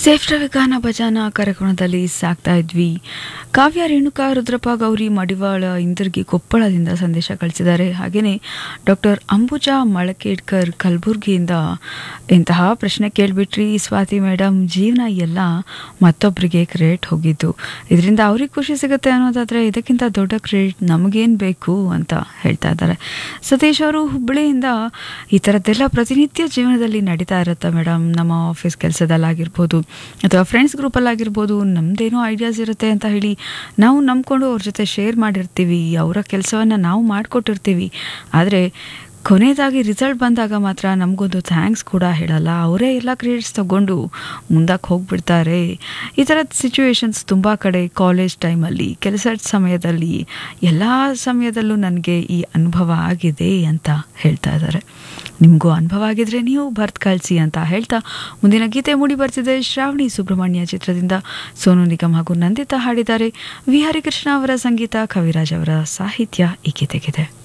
safe ಗಾನ ಭಜಾನ ಕಾರ್ಯಕ್ರಮದಲ್ಲಿ ಸಾಕ್ತಾ ಇದ್ವಿ ಕಾವ್ಯ ರೇಣುಕಾ ರುದ್ರಪ್ಪ ಗೌರಿ ಮಡಿವಾಳ ಇಂದರ್ಗಿ ಕೊಪ್ಪಳದಿಂದ ಸಂದೇಶ ಕಳಿಸಿದ್ದಾರೆ ಹಾಗೆಯೇ ಡಾಕ್ಟರ್ ಅಂಬುಜಾ ಮಳಕೇಡ್ಕರ್ ಕಲಬುರ್ಗಿಯಿಂದ ಇಂತಹ ಪ್ರಶ್ನೆ ಕೇಳಿಬಿಟ್ರಿ ಸ್ವಾತಿ ಮೇಡಮ್ ಜೀವನ ಎಲ್ಲ ಮತ್ತೊಬ್ಬರಿಗೆ ಕ್ರೆಡಿಟ್ ಹೋಗಿದ್ದು ಇದರಿಂದ ಅವ್ರಿಗೆ ಖುಷಿ ಸಿಗುತ್ತೆ ಅನ್ನೋದಾದರೆ ಇದಕ್ಕಿಂತ ದೊಡ್ಡ ಕ್ರೆಡಿಟ್ ನಮಗೇನು ಬೇಕು ಅಂತ ಹೇಳ್ತಾ ಇದ್ದಾರೆ ಸತೀಶ್ ಅವರು ಹುಬ್ಬಳ್ಳಿಯಿಂದ ಈ ಥರದ್ದೆಲ್ಲ ಪ್ರತಿನಿತ್ಯ ಜೀವನದಲ್ಲಿ ನಡೀತಾ ಇರುತ್ತೆ ಮೇಡಮ್ ನಮ್ಮ ಆಫೀಸ್ ಕೆಲಸದಲ್ಲಾಗಿರ್ಬೋದು ಅಥವಾ ಫ್ರೆಂಡ್ಸ್ ಗ್ರೂಪಲ್ಲಾಗಿರ್ಬೋದು ನಮ್ಮದೇನೋ ಐಡಿಯಾಸ್ ಇರುತ್ತೆ ಅಂತ ಹೇಳಿ ನಾವು ನಂಬ್ಕೊಂಡು ಅವ್ರ ಜೊತೆ ಶೇರ್ ಮಾಡಿರ್ತೀವಿ ಅವರ ಕೆಲಸವನ್ನು ನಾವು ಮಾಡಿಕೊಟ್ಟಿರ್ತೀವಿ ಆದರೆ ಕೊನೆಯದಾಗಿ ರಿಸಲ್ಟ್ ಬಂದಾಗ ಮಾತ್ರ ನಮಗೊಂದು ಥ್ಯಾಂಕ್ಸ್ ಕೂಡ ಹೇಳಲ್ಲ ಅವರೇ ಎಲ್ಲ ಕ್ರೆಡಿಟ್ಸ್ ತಗೊಂಡು ಮುಂದಕ್ಕೆ ಹೋಗ್ಬಿಡ್ತಾರೆ ಈ ಥರದ ಸಿಚುವೇಶನ್ಸ್ ತುಂಬ ಕಡೆ ಕಾಲೇಜ್ ಟೈಮಲ್ಲಿ ಕೆಲಸದ ಸಮಯದಲ್ಲಿ ಎಲ್ಲ ಸಮಯದಲ್ಲೂ ನನಗೆ ಈ ಅನುಭವ ಆಗಿದೆ ಅಂತ ಹೇಳ್ತಾ ಇದ್ದಾರೆ ನಿಮಗೂ ಅನುಭವ ಆಗಿದ್ರೆ ನೀವು ಬರ್ತ್ ಕಳಿಸಿ ಅಂತ ಹೇಳ್ತಾ ಮುಂದಿನ ಗೀತೆ ಮೂಡಿ ಬರ್ತಿದೆ ಶ್ರಾವಣಿ ಸುಬ್ರಹ್ಮಣ್ಯ ಚಿತ್ರದಿಂದ ಸೋನು ನಿಗಮ್ ಹಾಗೂ ನಂದಿತಾ ಹಾಡಿದ್ದಾರೆ ವಿ ಹರಿಕೃಷ್ಣ ಅವರ ಸಂಗೀತ ಕವಿರಾಜ್ ಅವರ ಸಾಹಿತ್ಯ ಈ ಗೀತೆಗಿದೆ